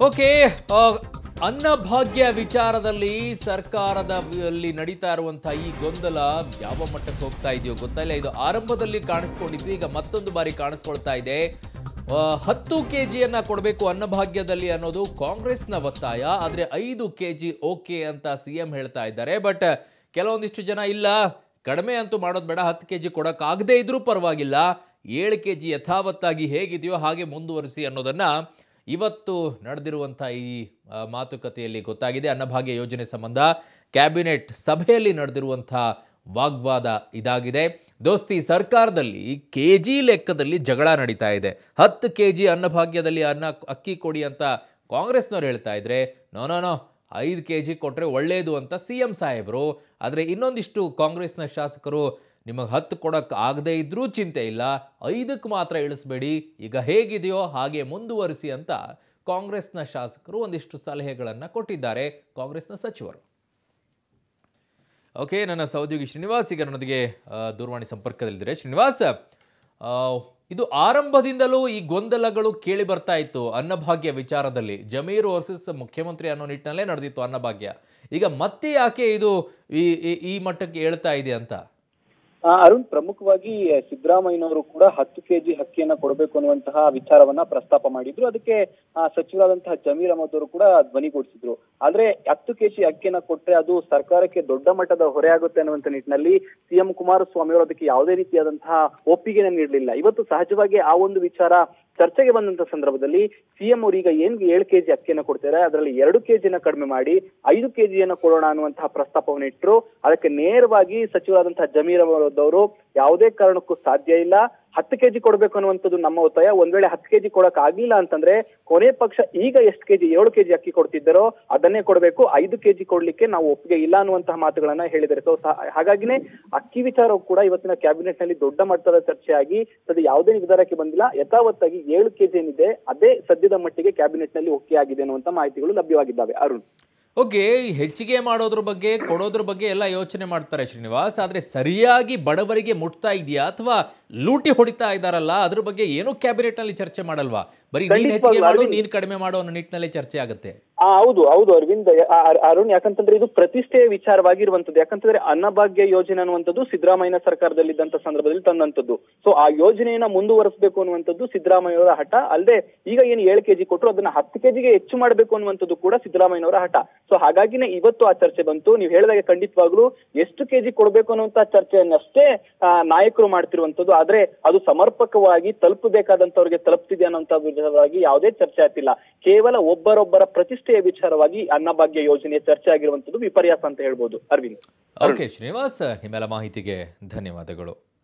okay ಆ, ಅನ್ನಭಾಗ್ಯ ವಿಚಾರದಲ್ಲಿ ಸರ್ಕಾರದ ಅಲ್ಲಿ ನಡೀತಾ ಇರುವಂತಹ ಈ ಗೊಂದಲ ಯಾವ ಮಟ್ಟಕ್ಕೆ ಹೋಗ್ತಾ ಇದೆಯೋ ಗೊತ್ತಿಲ್ಲ ಇದು ಆರಂಭದಲ್ಲಿ ಕಾಣಿಸ್ಕೊಂಡಿದ್ದು ಈಗ ಮತ್ತೊಂದು ಬಾರಿ ಕಾಣಿಸ್ಕೊಳ್ತಾ ಇದೆ ಆ, ಹತ್ತು ಕೆ ಜಿಯನ್ನ ಕೊಡಬೇಕು ಅನ್ನಭಾಗ್ಯದಲ್ಲಿ ಅನ್ನೋದು ಕಾಂಗ್ರೆಸ್ನ ಒತ್ತಾಯ ಆದ್ರೆ ಐದು ಕೆ ಜಿ ಓಕೆ ಅಂತ ಸಿ ಎಂ ಹೇಳ್ತಾ ಇದ್ದಾರೆ ಬಟ್ ಕೆಲವೊಂದಿಷ್ಟು ಜನ ಇಲ್ಲ ಕಡಿಮೆ ಅಂತೂ ಮಾಡೋದು ಬೇಡ ಹತ್ತು ಕೆ ಜಿ ಕೊಡೋಕ್ಕಾಗದೇ ಇದ್ರೂ ಪರವಾಗಿಲ್ಲ ಏಳು ಕೆ ಜಿ ಯಥಾವತ್ತಾಗಿ ಹೇಗಿದೆಯೋ ಹಾಗೆ ಮುಂದುವರಿಸಿ ಅನ್ನೋದನ್ನ ಇವತ್ತು ನಡೆದಿರುವಂಥ ಈ ಆ, ಮಾತುಕತೆಯಲ್ಲಿ ಗೊತ್ತಾಗಿದೆ ಅನ್ನಭಾಗ್ಯ ಯೋಜನೆ ಸಂಬಂಧ ಕ್ಯಾಬಿನೆಟ್ ಸಭೆಯಲ್ಲಿ ನಡೆದಿರುವಂಥ ವಾಗ್ವಾದ ಇದಾಗಿದೆ ದೋಸ್ತಿ ಸರ್ಕಾರದಲ್ಲಿ ಕೆ ಜಿ ಲೆಕ್ಕದಲ್ಲಿ ಜಗಳ ನಡೀತಾ ಇದೆ ಹತ್ತು ಕೆ ಜಿ ಅನ್ನಭಾಗ್ಯದಲ್ಲಿ ಅನ್ನ ಅಕ್ಕಿ ಕೊಡಿ ಅಂತ ಕಾಂಗ್ರೆಸ್ನವ್ರು ಹೇಳ್ತಾ ಇದ್ರೆ ನೋ ನೋ ನೋ ಐದು ಕೆ ಜಿ ಕೊಟ್ಟರೆ ಒಳ್ಳೆಯದು ಅಂತ ಸಿ ಎಂ ಸಾಹೇಬರು ಆದರೆ ಇನ್ನೊಂದಿಷ್ಟು ಕಾಂಗ್ರೆಸ್ನ ಶಾಸಕರು ನಿಮಗೆ ಹತ್ತು ಕೊಡೋಕ್ಕೆ ಆಗದೇ ಇದ್ರೂ ಚಿಂತೆ ಇಲ್ಲ ಐದಕ್ಕೆ ಮಾತ್ರ ಇಳಿಸ್ಬೇಡಿ ಈಗ ಹೇಗಿದೆಯೋ ಹಾಗೆ ಮುಂದುವರಿಸಿ ಅಂತ ಕಾಂಗ್ರೆಸ್ನ ಶಾಸಕರು ಒಂದಿಷ್ಟು ಸಲಹೆಗಳನ್ನು ಕೊಟ್ಟಿದ್ದಾರೆ ಕಾಂಗ್ರೆಸ್ನ ಸಚಿವರು ಓಕೆ ನನ್ನ ಸಹೋದ್ಯೋಗಿ ಶ್ರೀನಿವಾಸ್ ಈಗ ನನ್ನೊಂದಿಗೆ ಆ, ದೂರವಾಣಿ ಸಂಪರ್ಕದಲ್ಲಿದ್ದಾರೆ ಶ್ರೀನಿವಾಸ್ ಆ, ಇದು ಆರಂಭದಿಂದಲೂ ಈ ಗೊಂದಲಗಳು ಕೇಳಿ ಬರ್ತಾ ಇತ್ತು ಅನ್ನಭಾಗ್ಯ ವಿಚಾರದಲ್ಲಿ ಜಮೀರ್ ವರ್ಸಸ್ ಮುಖ್ಯಮಂತ್ರಿ ಅನ್ನೋ ನಿಟ್ಟಿನಲ್ಲೇ ನಡೆದಿತ್ತು ಅನ್ನಭಾಗ್ಯ ಈಗ ಮತ್ತೆ ಯಾಕೆ ಇದು ಈ ಈ- ಈ ಮಟ್ಟಕ್ಕೆ ಹೇಳ್ತಾ ಇದೆ ಅಂತ ಆ, ಅರುಣ್ ಪ್ರಮುಖವಾಗಿ ಸಿದ್ದರಾಮಯ್ಯನವರು ಕೂಡ ಹತ್ತು ಕೆಜಿ ಅಕ್ಕಿಯನ್ನ ಕೊಡಬೇಕು ಅನ್ನುವಂತಹ ವಿಚಾರವನ್ನ ಪ್ರಸ್ತಾಪ ಮಾಡಿದ್ರು ಅದಕ್ಕೆ ಆ, ಸಚಿವರಾದಂತಹ ಜಮೀರ್ ಅಹಮದ್ ಅವರು ಕೂಡ ಧ್ವನಿಗೂಡಿಸಿದ್ರು ಆದ್ರೆ ಹತ್ತು ಕೆಜಿ ಅಕ್ಕಿಯನ್ನ ಕೊಟ್ರೆ ಅದು ಸರ್ಕಾರಕ್ಕೆ ದೊಡ್ಡ ಮಟ್ಟದ ಹೊರೆ ಆಗುತ್ತೆ ಅನ್ನುವಂತ ನಿಟ್ಟಿನಲ್ಲಿ ಸಿಎಂ ಕುಮಾರಸ್ವಾಮಿ ಅವರು ಅದಕ್ಕೆ ಯಾವುದೇ ರೀತಿಯಾದಂತಹ ಒಪ್ಪಿಗೆನ ನೀಡಲಿಲ್ಲ ಇವತ್ತು ಸಹಜವಾಗಿ ಆ ಒಂದು ವಿಚಾರ ಚರ್ಚೆಗೆ ಬಂದಂತ ಸಂದರ್ಭದಲ್ಲಿ ಸಿಎಂ ಅವರು ಈಗ ಏನ್ ಏಳು ಕೆಜಿ ಅಕ್ಕಿಯನ್ನ ಕೊಡ್ತಾರೆ ಅದರಲ್ಲಿ ಎರಡು ಕೆಜಿನ ಕಡಿಮೆ ಮಾಡಿ ಐದು ಕೆಜಿಯನ್ನ ಕೊಡೋಣ ಅನ್ನುವಂತಹ ಪ್ರಸ್ತಾಪವನ್ನು ಇಟ್ಟರು ಅದಕ್ಕೆ ನೇರವಾಗಿ ಸಚಿವರಾದಂತಹ ಜಮೀರ್ ಅಹಮದ್ ಅವರು ಯಾವುದೇ ಕಾರಣಕ್ಕೂ ಸಾಧ್ಯ ಇಲ್ಲ ಹತ್ತು ಕೆಜಿ ಕೊಡ್ಬೇಕು ಅನ್ನುವಂಥದ್ದು ನಮ್ಮ ಒತ್ತಾಯ ಒಂದ್ ವೇಳೆ ಹತ್ತು ಕೆಜಿ ಕೊಡಕ್ ಆಗ್ಲಿಲ್ಲ ಅಂತಂದ್ರೆ ಕೊನೆ ಪಕ್ಷ ಈಗ ಎಷ್ಟು ಕೆಜಿ ಏಳು ಕೆಜಿ ಅಕ್ಕಿ ಕೊಡ್ತಿದ್ದಾರೋ ಅದನ್ನೇ ಕೊಡಬೇಕು ಐದು ಕೆಜಿ ಕೊಡ್ಲಿಕ್ಕೆ ನಾವು ಒಪ್ಪಿಗೆ ಇಲ್ಲ ಅನ್ನುವಂತಹ ಮಾತುಗಳನ್ನ ಹೇಳಿದ್ದಾರೆ ಸೊ ಹಾಗಾಗಿನೇ ಅಕ್ಕಿ ವಿಚಾರ ಕೂಡ ಇವತ್ತಿನ ಕ್ಯಾಬಿನೆಟ್ ನಲ್ಲಿ ದೊಡ್ಡ ಮಟ್ಟದ ಚರ್ಚೆ ಆಗಿ ಸದ್ಯ ಯಾವುದೇ ನಿರ್ಧಾರಕ್ಕೆ ಬಂದಿಲ್ಲ ಯಥಾವತ್ತಾಗಿ ಏಳು ಕೆಜಿ ಏನಿದೆ ಅದೇ ಸದ್ಯದ ಮಟ್ಟಿಗೆ ಕ್ಯಾಬಿನೆಟ್ ನಲ್ಲಿ ಒಕ್ಕೆ ಆಗಿದೆ ಅನ್ನುವಂತ ಮಾಹಿತಿಗಳು ಲಭ್ಯವಾಗಿದ್ದಾವೆ ಅರುಣ್ ಓಕೆ ಈ ಹೆಚ್ಚಿಗೆ ಮಾಡೋದ್ರ ಬಗ್ಗೆ ಕೊಡೋದ್ರ ಬಗ್ಗೆ ಎಲ್ಲ ಯೋಚನೆ ಮಾಡ್ತಾರೆ ಶ್ರೀನಿವಾಸ್ ಆದ್ರೆ ಸರಿಯಾಗಿ ಬಡವರಿಗೆ ಮುಟ್ತಾ ಇದೆಯಾ ಅಥವಾ ಲೂಟಿ ಹೊಡಿತಾ ಇದಾರಲ್ಲ ಅದ್ರ ಬಗ್ಗೆ ಏನೂ ಕ್ಯಾಬಿನೆಟ್ ನಲ್ಲಿ ಚರ್ಚೆ ಮಾಡಲ್ವಾ ಬರೀ ನೀನ್ ಹೆಚ್ಚಿಗೆ ಮಾಡು ನೀನ್ ಕಡಿಮೆ ಮಾಡೋ ಅನ್ನೋ ನಿಟ್ಟಿನಲ್ಲಿ ಚರ್ಚೆ ಆಗುತ್ತೆ ಆ, ಹೌದು ಹೌದು ಅರವಿಂದ್ ಆ, ಅರ್- ಅರುಣ್ ಯಾಕಂತಂದ್ರೆ ಇದು ಪ್ರತಿಷ್ಠೆಯ ವಿಚಾರವಾಗಿರುವಂತದ್ದು ಯಾಕಂತಂದ್ರೆ ಅನ್ನಭಾಗ್ಯ ಯೋಜನೆ ಅನ್ನುವಂಥದ್ದು ಸಿದ್ದರಾಮಯ್ಯ ಸರ್ಕಾರದಲ್ಲಿದ್ದಂತ ಸಂದರ್ಭದಲ್ಲಿ ತಂದಂತದ್ದು ಸೊ ಆ ಯೋಜನೆಯನ್ನ ಮುಂದುವರಿಸಬೇಕು ಅನ್ನುವಂಥದ್ದು ಸಿದ್ದರಾಮಯ್ಯವರ ಹಠ ಅಲ್ಲದೆ ಈಗ ಏನು ಏಳು ಕೆಜಿ ಕೊಟ್ಟರು ಅದನ್ನ ಹತ್ತು ಕೆಜಿಗೆ ಹೆಚ್ಚು ಮಾಡಬೇಕು ಅನ್ನುವಂಥದ್ದು ಕೂಡ ಸಿದ್ದರಾಮಯ್ಯನವರ ಹಠ ಸೊ ಹಾಗಾಗಿನೇ ಇವತ್ತು ಆ ಚರ್ಚೆ ಬಂತು ನೀವು ಹೇಳಿದಾಗ ಖಂಡಿತವಾಗ್ಲೂ ಎಷ್ಟು ಕೆಜಿ ಕೊಡಬೇಕು ಅನ್ನುವಂತ ಚರ್ಚೆಯನ್ನಷ್ಟೇ ಆ, ನಾಯಕರು ಮಾಡ್ತಿರುವಂತದ್ದು ಆದ್ರೆ ಅದು ಸಮರ್ಪಕವಾಗಿ ತಲುಪಬೇಕಾದಂತವ್ರಿಗೆ ತಲುಪ್ತಿದೆ ಅನ್ನೋಂತ ವಿಚಾರವಾಗಿ ಯಾವುದೇ ಚರ್ಚೆ ಆಗ್ತಿಲ್ಲ ಕೇವಲ ಒಬ್ಬರೊಬ್ಬರ ಪ್ರತಿಷ್ಠೆಯ ವಿಚಾರವಾಗಿ ಅನ್ನಭಾಗ್ಯ ಯೋಜನೆಯ ಚರ್ಚೆ ಆಗಿರುವಂತದ್ದು ವಿಪರ್ಯಾಸ ಅಂತ ಹೇಳ್ಬೋದು ಅರವಿಂದ್ ಓಕೆ ಶ್ರೀನಿವಾಸ್ ನಿಮ್ಮೆಲ್ಲ ಮಾಹಿತಿಗೆ ಧನ್ಯವಾದಗಳು